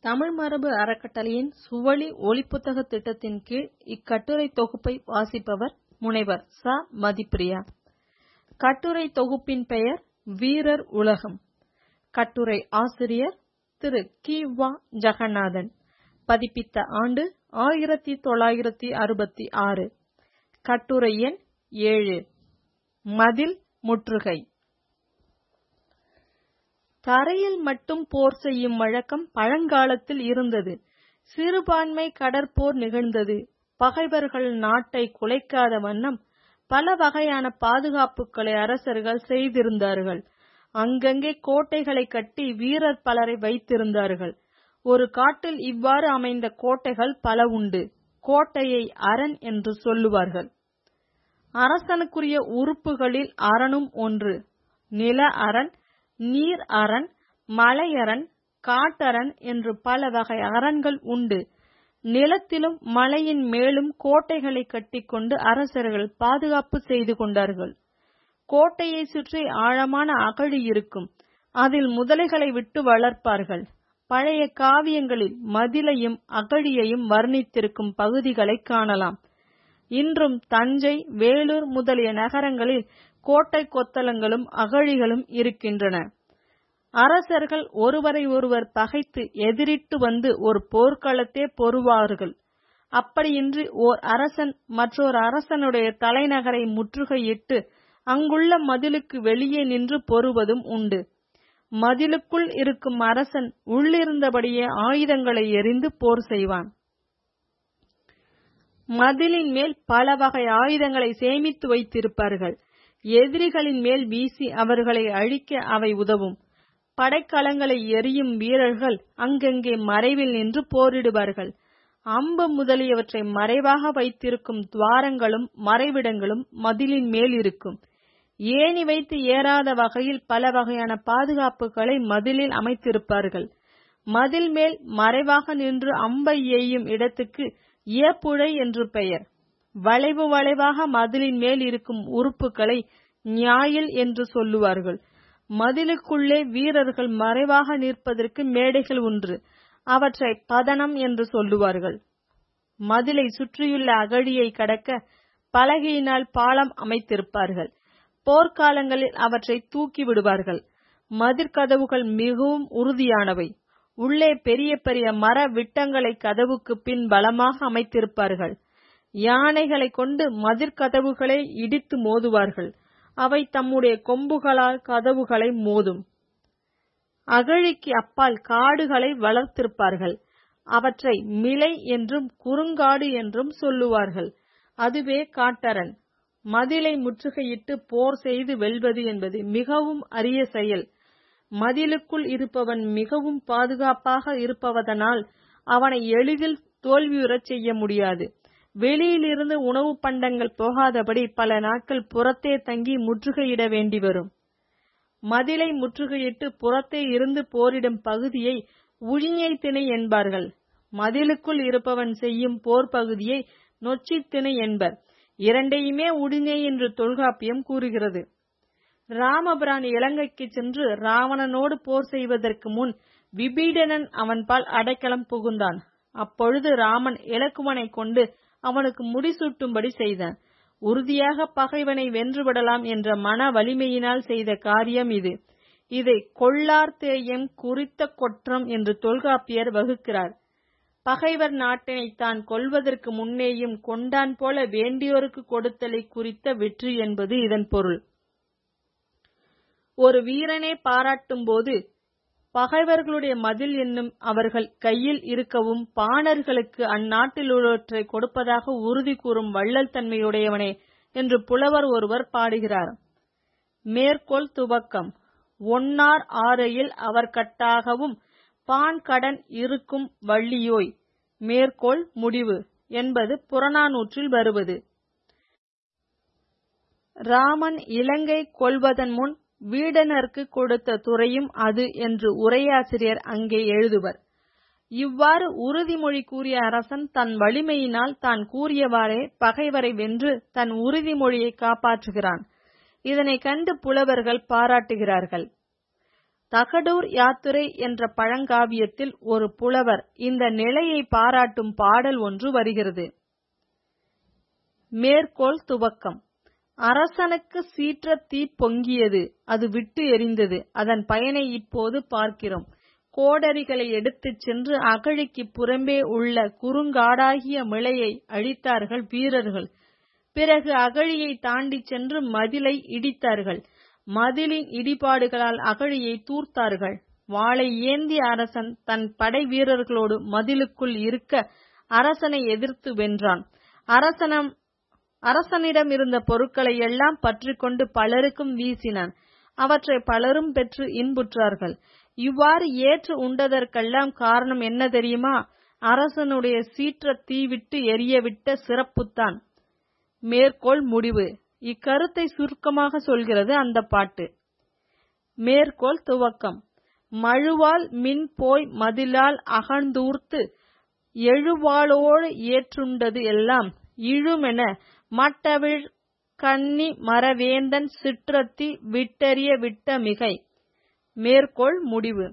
தமிழ் மரபு அறக்கட்டளையின் சுவழி ஒலிப்புத்தக திட்டத்தின் கீழ் இக்கட்டுரை தொகுப்பை வாசிப்பவர் முனைவர் ச மதிப்பிரியா கட்டுரை தொகுப்பின் பெயர் வீரர் உலகம் கட்டுரை ஆசிரியர் திரு கி வா ஜெகநாதன் பதிப்பித்த ஆண்டு ஆயிரத்தி தொள்ளாயிரத்தி அறுபத்தி ஆறு கட்டுரை எண் ஏழு மதில் முற்றுகை தரையில் மட்டும் போர் செய்யும் வழக்கம் பழங்காலத்தில் இருந்தது சிறுபான்மை கடற்போர் நிகழ்ந்தது பகைவர்கள் நாட்டை குலைக்காத வண்ணம் பல வகையான பாதுகாப்புகளை அரசர்கள் செய்திருந்தார்கள் அங்கங்கே கோட்டைகளை கட்டி வீரர் பலரை வைத்திருந்தார்கள் ஒரு காட்டில் இவ்வாறு அமைந்த கோட்டைகள் பல உண்டு கோட்டையை அரண் என்று சொல்லுவார்கள் அரசனுக்குரிய உறுப்புகளில் அரணும் ஒன்று நில அரண் நீர் அரண் மலையரண் காட்டரண் என்று பல வகை அரண்கள் உண்டு நிலத்திலும் மலையின் மேலும் கோட்டைகளை கட்டிக்கொண்டு அரசர்கள் பாதுகாப்பு செய்து கொண்டார்கள் கோட்டையை சுற்றி ஆழமான அகழி இருக்கும் அதில் முதலைகளை விட்டு வளர்ப்பார்கள் பழைய காவியங்களில் மதிலையும் அகழியையும் வர்ணித்திருக்கும் பகுதிகளை காணலாம் இன்றும் தஞ்சை வேலூர் முதலிய நகரங்களில் கோட்டை கொத்தளங்களும் அகழிகளும் இருக்கின்றன அரசர்கள் ஒருவரை ஒருவர் பகைத்து எதிரிட்டு வந்து ஒரு போர்க்களத்தே பொறுவார்கள் அப்படியின்றி ஓர் அரசன் மற்றொரு அரசனுடைய தலைநகரை முற்றுகையிட்டு அங்குள்ள மதிலுக்கு வெளியே நின்று பொறுவதும் உண்டு மதிலுக்குள் இருக்கும் அரசன் உள்ளிருந்தபடியே ஆயுதங்களை எறிந்து போர் செய்வான் மதிலின் மேல் பல வகை ஆயுதங்களை சேமித்து வைத்திருப்பார்கள் எதிரிகளின் மேல் வீசி அவர்களை அழிக்க அவை உதவும் படைக்கலங்களை எரியும் வீரர்கள் அங்கங்கே மறைவில் நின்று போரிடுவார்கள் அம்பு முதலியவற்றை மறைவாக வைத்திருக்கும் துவாரங்களும் மறைவிடங்களும் மதிலின் மேல் இருக்கும் ஏணி வைத்து ஏறாத வகையில் பல வகையான பாதுகாப்புகளை மதிலில் அமைத்திருப்பார்கள் மதில் மேல் மறைவாக நின்று அம்பை எய்யும் இடத்துக்கு ஏப்புழை என்று பெயர் வளைவு வளைவாக மதிலின் மேல் இருக்கும் உறுப்புகளை ஞாயில் என்று சொல்லுவார்கள் மதிலுக்குள்ளே வீரர்கள் மறைவாக நிற்பதற்கு மேடைகள் ஒன்று அவற்றை பதனம் என்று சொல்லுவார்கள் மதிலை சுற்றியுள்ள அகழியை கடக்க பலகையினால் பாலம் அமைத்திருப்பார்கள் போர்க்காலங்களில் அவற்றை தூக்கி விடுவார்கள் மதிர்கதவுகள் மிகவும் உறுதியானவை உள்ளே பெரிய பெரிய மர விட்டங்களை கதவுக்கு பின் பலமாக அமைத்திருப்பார்கள் யானைகளை கொண்டு மதிர்கதவுகளை இடித்து மோதுவார்கள் அவை தம்முடைய கொம்புகளால் கதவுகளை மோதும் அகழிக்கு அப்பால் காடுகளை வளர்த்திருப்பார்கள் அவற்றை மிலை என்றும் குறுங்காடு என்றும் சொல்லுவார்கள் அதுவே காட்டரன் மதிலை முற்றுகையிட்டு போர் செய்து வெல்வது என்பது மிகவும் அரிய செயல் மதிலுக்குள் இருப்பவன் மிகவும் பாதுகாப்பாக இருப்பவதனால் அவனை எளிதில் தோல்வியுறச் செய்ய முடியாது வெளியிலிருந்து உணவு பண்டங்கள் போகாதபடி பல நாட்கள் புறத்தே தங்கி முற்றுகையிட வேண்டி வரும் மதிலை முற்றுகையிட்டு புறத்தே இருந்து போரிடும் பகுதியை உழிஞை திணை என்பார்கள் மதிலுக்குள் இருப்பவன் செய்யும் போர் பகுதியை நொச்சி திணை என்பர் இரண்டையுமே உடிஞை என்று தொல்காப்பியம் கூறுகிறது ராமபிரான் இலங்கைக்கு சென்று ராவணனோடு போர் செய்வதற்கு முன் விபீடனன் அவன்பால் அடைக்கலம் புகுந்தான் அப்பொழுது ராமன் இலக்குவனை கொண்டு அவனுக்கு முடிசூட்டும்படி செய்தான் உறுதியாக பகைவனை வென்றுவிடலாம் என்ற மன வலிமையினால் செய்த காரியம் இது இதை கொள்ளார்த்தேயம் குறித்த கொற்றம் என்று தொல்காப்பியர் வகுக்கிறார் பகைவர் நாட்டினை தான் கொல்வதற்கு முன்னேயும் கொண்டான் போல வேண்டியோருக்கு கொடுத்தலை குறித்த வெற்றி என்பது இதன் பொருள் ஒரு வீரனே பாராட்டும் போது பகைவர்களுடைய மதில் என்னும் அவர்கள் கையில் இருக்கவும் பாணர்களுக்கு அந்நாட்டில் உள்ளவற்றை கொடுப்பதாக உறுதி கூறும் வள்ளல் தன்மையுடையவனே என்று புலவர் ஒருவர் பாடுகிறார் மேற்கோள் துவக்கம் ஒன்னார் ஆரையில் அவர் கட்டாகவும் பான் கடன் இருக்கும் வள்ளியோய் மேற்கோள் முடிவு என்பது புறநானூற்றில் வருவது ராமன் இலங்கை கொள்வதன் முன் வீடனருக்கு கொடுத்த துறையும் அது என்று உரையாசிரியர் அங்கே எழுதுவர் இவ்வாறு உறுதிமொழி கூறிய அரசன் தன் வலிமையினால் தான் கூறியவாறே பகைவரை வென்று தன் உறுதிமொழியை காப்பாற்றுகிறான் இதனை கண்டு புலவர்கள் பாராட்டுகிறார்கள் தகடூர் யாத்திரை என்ற பழங்காவியத்தில் ஒரு புலவர் இந்த நிலையை பாராட்டும் பாடல் ஒன்று வருகிறது மேற்கோள் துவக்கம் அரசனுக்கு சீற்ற தீ பொங்கியது அது விட்டு எரிந்தது அதன் பயனை இப்போது பார்க்கிறோம் கோடரிகளை எடுத்துச் சென்று அகழிக்கு புறம்பே உள்ள குறுங்காடாகிய மிளையை அழித்தார்கள் வீரர்கள் பிறகு அகழியை தாண்டி சென்று மதிலை இடித்தார்கள் மதிலின் இடிபாடுகளால் அகழியை தூர்த்தார்கள் வாளை ஏந்திய அரசன் தன் படை வீரர்களோடு மதிலுக்குள் இருக்க அரசனை எதிர்த்து வென்றான் அரசனம் அரசனிடம் இருந்த பொருட்களை எல்லாம் பற்றிக்கொண்டு பலருக்கும் வீசினான் அவற்றை பலரும் பெற்று இன்புற்றார்கள் இவ்வாறு ஏற்று உண்டதற்கெல்லாம் காரணம் என்ன தெரியுமா அரசனுடைய சீற்ற தீவிட்டு எரியவிட்ட சிறப்புத்தான் மேற்கோள் முடிவு இக்கருத்தை சுருக்கமாக சொல்கிறது அந்த பாட்டு மேற்கோள் துவக்கம் மழுவால் மின் போய் மதிலால் அகழ்ந்தூர்த்து எழுவாளோடு ஏற்றுண்டது எல்லாம் இழுமென மட்டவிழ் கன்னி மரவேந்தன் சிற்றத்தி விட்டறிய விட்ட மிகை மேற்கோள் முடிவு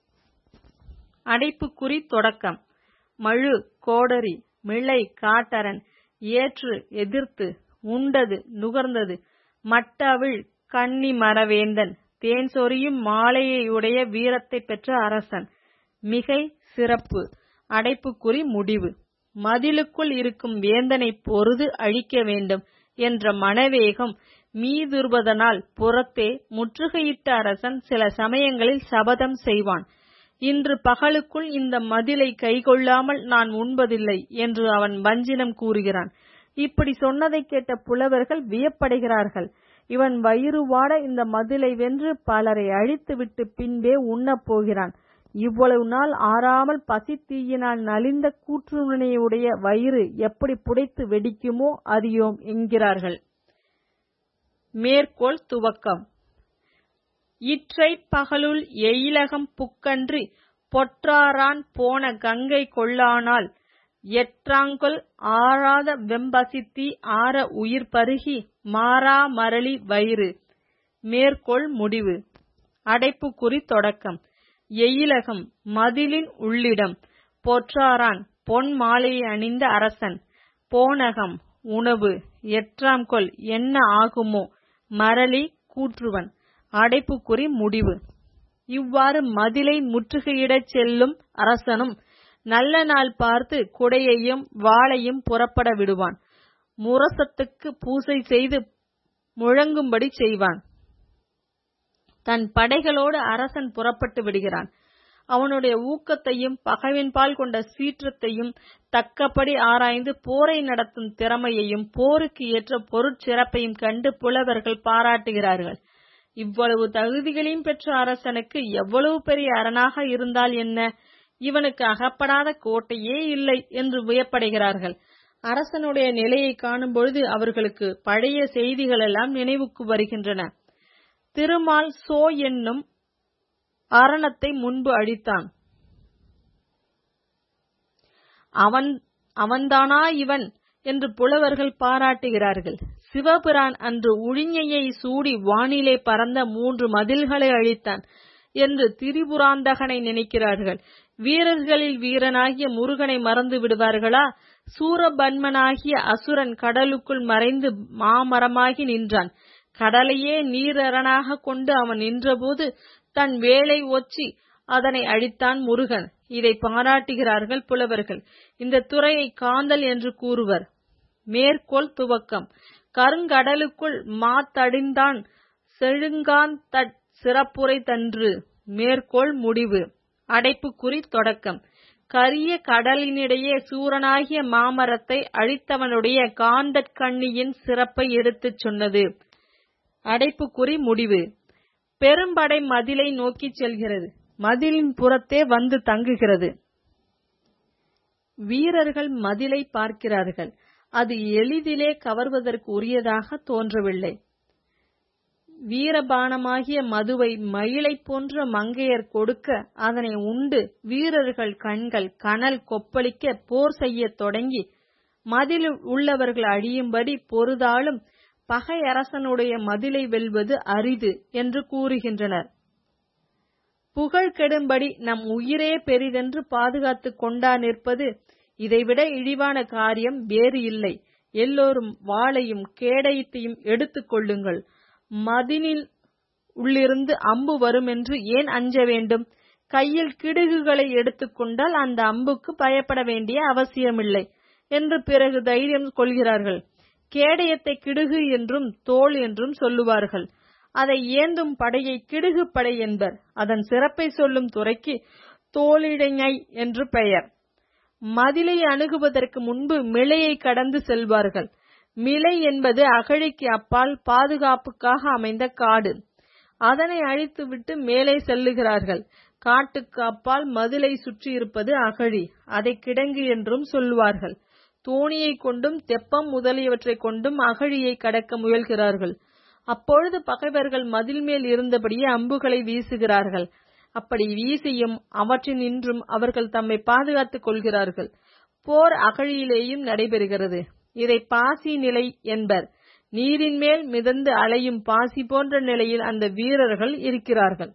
அடைப்புக்குறி தொடக்கம் மழு கோடரி மிளை காட்டரன் ஏற்று எதிர்த்து உண்டது நுகர்ந்தது மட்டவிழ் கன்னி மரவேந்தன் தேன் சொரியும் மாலையுடைய வீரத்தை பெற்ற அரசன் மிகை சிறப்பு அடைப்புக்குறி முடிவு மதிலுக்குள் இருக்கும் வேந்தனை பொருது அழிக்க வேண்டும் என்ற மனவேகம் மீதுருவதனால் புறத்தே முற்றுகையிட்ட அரசன் சில சமயங்களில் சபதம் செய்வான் இன்று பகலுக்குள் இந்த மதிலை கைகொள்ளாமல் நான் உண்பதில்லை என்று அவன் வஞ்சினம் கூறுகிறான் இப்படி சொன்னதை கேட்ட புலவர்கள் வியப்படைகிறார்கள் இவன் வயிறு வாட இந்த மதிலை வென்று பலரை அழித்துவிட்டு பின்பே உண்ணப் போகிறான் இவ்வளவு நாள் ஆறாமல் பசி தீயினால் நலிந்த கூற்றுணையுடைய வயிறு எப்படி புடைத்து வெடிக்குமோ அறியோம் என்கிறார்கள் மேற்கோள் துவக்கம் இற்றை பகலுள் எயிலகம் புக்கன்றி பொற்றாரான் போன கங்கை கொள்ளானால் எற்றாங்கொல் ஆறாத வெம்பசித்தி ஆற உயிர் பருகி மாறா மரளி வயிறு மேற்கோள் முடிவு அடைப்புக்குறி தொடக்கம் எயிலகம் மதிலின் உள்ளிடம் பொற்றாரான் பொன் மாலையை அணிந்த அரசன் போனகம் உணவு எற்றாம் கொல் என்ன ஆகுமோ மரளி கூற்றுவன் அடைப்புக்குறி முடிவு இவ்வாறு மதிலை முற்றுகையிடச் செல்லும் அரசனும் நல்ல நாள் பார்த்து குடையையும் வாளையும் புறப்பட விடுவான் முரசத்துக்கு பூசை செய்து முழங்கும்படி செய்வான் தன் படைகளோடு அரசன் புறப்பட்டு விடுகிறான் அவனுடைய ஊக்கத்தையும் பகைவின்பால் கொண்ட சீற்றத்தையும் தக்கபடி ஆராய்ந்து போரை நடத்தும் திறமையையும் போருக்கு ஏற்ற பொருட்சிறப்பையும் கண்டு புலவர்கள் பாராட்டுகிறார்கள் இவ்வளவு தகுதிகளையும் பெற்ற அரசனுக்கு எவ்வளவு பெரிய அரணாக இருந்தால் என்ன இவனுக்கு அகப்படாத கோட்டையே இல்லை என்று வியப்படைகிறார்கள் அரசனுடைய நிலையை காணும் பொழுது அவர்களுக்கு பழைய செய்திகள் எல்லாம் நினைவுக்கு வருகின்றன திருமால் சோ என்னும் அரணத்தை முன்பு அழித்தான் அவன் அவன்தானா இவன் என்று புலவர்கள் பாராட்டுகிறார்கள் சிவபிரான் அன்று உழிஞையை சூடி வானிலே பறந்த மூன்று மதில்களை அழித்தான் என்று திரிபுராந்தகனை நினைக்கிறார்கள் வீரர்களில் வீரனாகிய முருகனை மறந்து விடுவார்களா சூரபன்மனாகிய அசுரன் கடலுக்குள் மறைந்து மாமரமாகி நின்றான் கடலையே நீரரணாக கொண்டு அவன் நின்றபோது தன் வேலை ஒச்சி அதனை அழித்தான் முருகன் இதை பாராட்டுகிறார்கள் புலவர்கள் இந்த துறையை காந்தல் என்று கூறுவர் மேற்கோள் துவக்கம் கருங்கடலுக்குள் மாத்தடிந்தான் செழுங்கான் தட் சிறப்புரை தன்று மேற்கோள் முடிவு அடைப்புக்குறி தொடக்கம் கரிய கடலினிடையே சூரனாகிய மாமரத்தை அழித்தவனுடைய காந்தற் கண்ணியின் சிறப்பை எடுத்துச் சொன்னது அடைப்புக்குறி முடிவு பெரும்படை மதிலை நோக்கி செல்கிறது மதிலின் புறத்தே வந்து தங்குகிறது வீரர்கள் மதிலை பார்க்கிறார்கள் அது எளிதிலே கவர்வதற்கு உரியதாக தோன்றவில்லை வீரபானமாகிய மதுவை மயிலை போன்ற மங்கையர் கொடுக்க அதனை உண்டு வீரர்கள் கண்கள் கனல் கொப்பளிக்க போர் செய்யத் தொடங்கி மதிலில் உள்ளவர்கள் அழியும்படி பொருதாலும் பகை அரசனுடைய மதிலை வெல்வது அரிது என்று கூறுகின்றனர் புகழ் கெடும்படி நம் உயிரே பெரிதென்று பாதுகாத்துக் கொண்டா நிற்பது இதைவிட இழிவான காரியம் வேறு இல்லை எல்லோரும் வாளையும் கேடயத்தையும் எடுத்துக் கொள்ளுங்கள் மதினில் உள்ளிருந்து அம்பு வரும் என்று ஏன் அஞ்ச வேண்டும் கையில் கிடுகுகளை எடுத்துக்கொண்டால் அந்த அம்புக்கு பயப்பட வேண்டிய அவசியமில்லை என்று பிறகு தைரியம் கொள்கிறார்கள் கேடயத்தை கிடுகு என்றும் தோல் என்றும் சொல்லுவார்கள் அதை ஏந்தும் படையை கிடுகு படை என்பர் அதன் சிறப்பை சொல்லும் துறைக்கு தோளிடைஞை என்று பெயர் மதிலை அணுகுவதற்கு முன்பு மிளையை கடந்து செல்வார்கள் மிளை என்பது அகழிக்கு அப்பால் பாதுகாப்புக்காக அமைந்த காடு அதனை அழித்துவிட்டு மேலே செல்லுகிறார்கள் காட்டுக்கு அப்பால் மதிலை சுற்றியிருப்பது அகழி அதை கிடங்கு என்றும் சொல்லுவார்கள் தோணியை கொண்டும் தெப்பம் முதலியவற்றை கொண்டும் அகழியை கடக்க முயல்கிறார்கள் அப்பொழுது பகைவர்கள் மதில் மேல் இருந்தபடியே அம்புகளை வீசுகிறார்கள் அப்படி வீசியும் அவற்றினின்றும் அவர்கள் தம்மை பாதுகாத்துக் கொள்கிறார்கள் போர் அகழியிலேயும் நடைபெறுகிறது இதை பாசி நிலை என்பர் நீரின் மேல் மிதந்து அலையும் பாசி போன்ற நிலையில் அந்த வீரர்கள் இருக்கிறார்கள்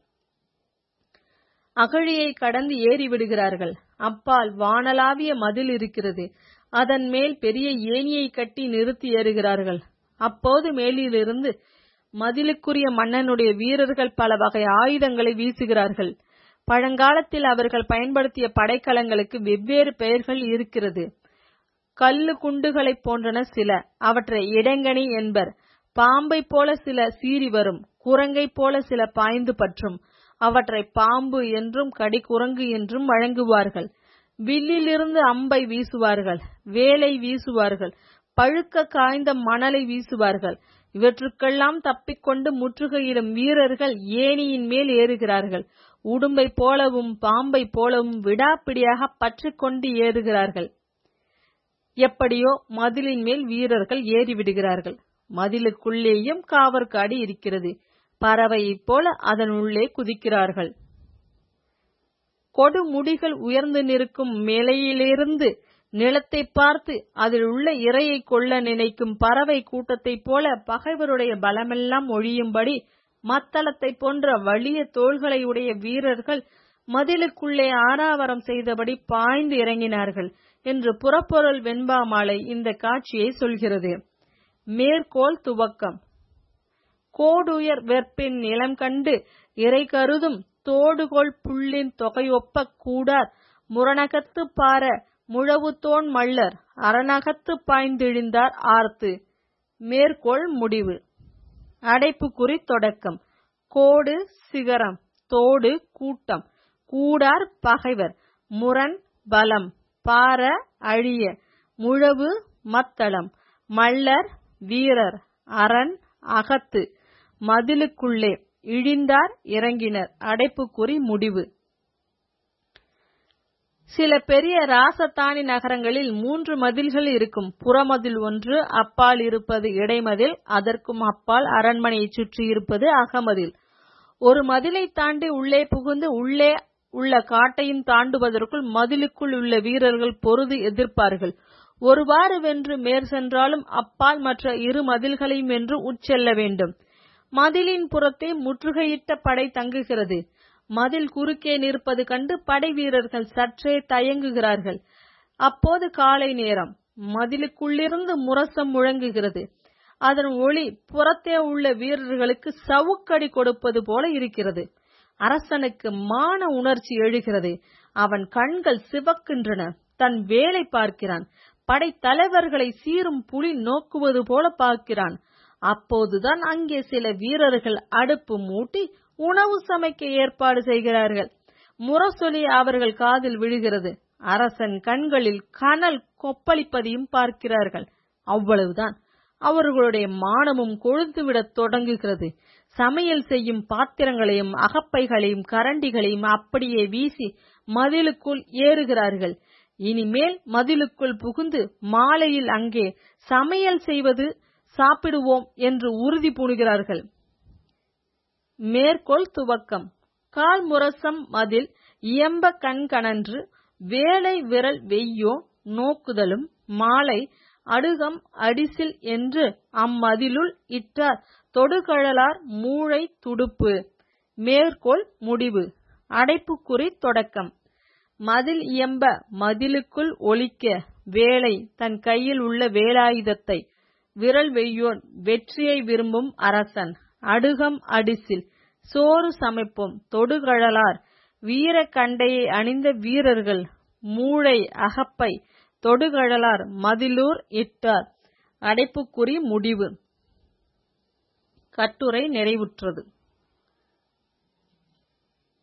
அகழியை கடந்து ஏறி விடுகிறார்கள் அப்பால் வானலாவிய மதில் இருக்கிறது அதன் மேல் பெரிய ஏணியை கட்டி நிறுத்தி ஏறுகிறார்கள் அப்போது மேலிலிருந்து மதிலுக்குரிய மன்னனுடைய வீரர்கள் பல வகை ஆயுதங்களை வீசுகிறார்கள் பழங்காலத்தில் அவர்கள் பயன்படுத்திய படைக்கலங்களுக்கு வெவ்வேறு பெயர்கள் இருக்கிறது கல்லு குண்டுகளைப் போன்றன சில அவற்றை இடங்கணி என்பர் பாம்பை போல சில சீறி வரும் குரங்கை போல சில பாய்ந்து பற்றும் அவற்றை பாம்பு என்றும் கடிக்குரங்கு என்றும் வழங்குவார்கள் வில்லிலிருந்து அம்பை வீசுவார்கள் வேலை வீசுவார்கள் பழுக்க காய்ந்த மணலை வீசுவார்கள் இவற்றுக்கெல்லாம் தப்பிக்கொண்டு முற்றுகையிடும் வீரர்கள் ஏணியின் மேல் ஏறுகிறார்கள் உடும்பை போலவும் பாம்பை போலவும் விடாப்பிடியாக பற்றி கொண்டு ஏறுகிறார்கள் எப்படியோ மதிலின் மேல் வீரர்கள் ஏறிவிடுகிறார்கள் மதிலுக்குள்ளேயும் காவற்காடு இருக்கிறது பறவையைப் போல அதன் உள்ளே குதிக்கிறார்கள் கொடுமுடிகள் உயர்ந்து நிற்கும் மேலையிலிருந்து நிலத்தை பார்த்து அதில் உள்ள இரையை கொள்ள நினைக்கும் பறவை கூட்டத்தைப் போல பகைவருடைய பலமெல்லாம் ஒழியும்படி மத்தளத்தை போன்ற வலிய தோள்களை உடைய வீரர்கள் மதிலுக்குள்ளே ஆராவரம் செய்தபடி பாய்ந்து இறங்கினார்கள் என்று புறப்பொருள் வெண்பாமாலை இந்த காட்சியை சொல்கிறது மேற்கோள் துவக்கம் கோடுயர் வெற்பின் நிலம் கண்டு இறை கருதும் தோடுகோள் புள்ளின் தொகையொப்ப கூடார் முரணகத்து பார முழவுத்தோன் மல்லர் அரணகத்து பாய்ந்திழிந்தார் ஆர்த்து மேற்கோள் முடிவு அடைப்புக்குறி தொடக்கம் கோடு சிகரம் தோடு கூட்டம் கூடார் பகைவர் முரண் பலம் பார அழிய முழவு மத்தளம் மல்லர் வீரர் அரண் அகத்து மதிலுக்குள்ளே இழிந்தார் இறங்கினர் அடைப்புக்குறி முடிவு சில பெரிய ராசத்தானி நகரங்களில் மூன்று மதில்கள் இருக்கும் புறமதில் ஒன்று அப்பால் இருப்பது இடைமதில் அதற்கும் அப்பால் அரண்மனையை சுற்றி இருப்பது அகமதில் ஒரு மதிலை தாண்டி உள்ளே புகுந்து உள்ளே உள்ள காட்டையும் தாண்டுவதற்குள் மதிலுக்குள் உள்ள வீரர்கள் பொருது எதிர்ப்பார்கள் ஒருவாறு வென்று மேற் சென்றாலும் அப்பால் மற்ற இரு மதில்களையும் வென்று உட்செல்ல வேண்டும் மதிலின் புறத்தே முற்றுகையிட்ட படை தங்குகிறது மதில் குறுக்கே நிற்பது கண்டு படை வீரர்கள் சற்றே தயங்குகிறார்கள் அப்போது காலை நேரம் மதிலுக்குள்ளிருந்து முரசம் முழங்குகிறது அதன் ஒளி புறத்தே உள்ள வீரர்களுக்கு சவுக்கடி கொடுப்பது போல இருக்கிறது அரசனுக்கு மான உணர்ச்சி எழுகிறது அவன் கண்கள் சிவக்கின்றன தன் வேலை பார்க்கிறான் படை தலைவர்களை சீரும் புலி நோக்குவது போல பார்க்கிறான் அப்போதுதான் அங்கே சில வீரர்கள் அடுப்பு மூட்டி உணவு சமைக்க ஏற்பாடு செய்கிறார்கள் முரசொலி அவர்கள் காதில் விழுகிறது அரசன் கண்களில் கனல் கொப்பளிப்பதையும் பார்க்கிறார்கள் அவ்வளவுதான் அவர்களுடைய மானமும் கொழுந்துவிடத் தொடங்குகிறது சமையல் செய்யும் பாத்திரங்களையும் அகப்பைகளையும் கரண்டிகளையும் அப்படியே வீசி மதிலுக்குள் ஏறுகிறார்கள் இனிமேல் மதிலுக்குள் புகுந்து மாலையில் அங்கே சமையல் செய்வது சாப்பிடுவோம் என்று உறுதி பூணுகிறார்கள் மேற்கோள் துவக்கம் கால் முரசம் மதில் இயம்ப கண் கணன்று வேலை விரல் வெய்யோ நோக்குதலும் மாலை அடுகம் அடிசில் என்று அம்மதிலுள் இட்டார் தொடுகழலார் மூளை துடுப்பு மேற்கோள் முடிவு அடைப்புக்குறி தொடக்கம் மதில் இயம்ப மதிலுக்குள் ஒலிக்க வேலை தன் கையில் உள்ள வேலாயுதத்தை விரல் வெய்யோன் வெற்றியை விரும்பும் அரசன் அடுகம் அடிசில் சோறு சமைப்போம் தொடுகழலார் வீர கண்டையை அணிந்த வீரர்கள் மூளை அகப்பை தொடுகழலார் மதிலூர் இட்டார் அடைப்புக்குறி முடிவு கட்டுரை நிறைவுற்றது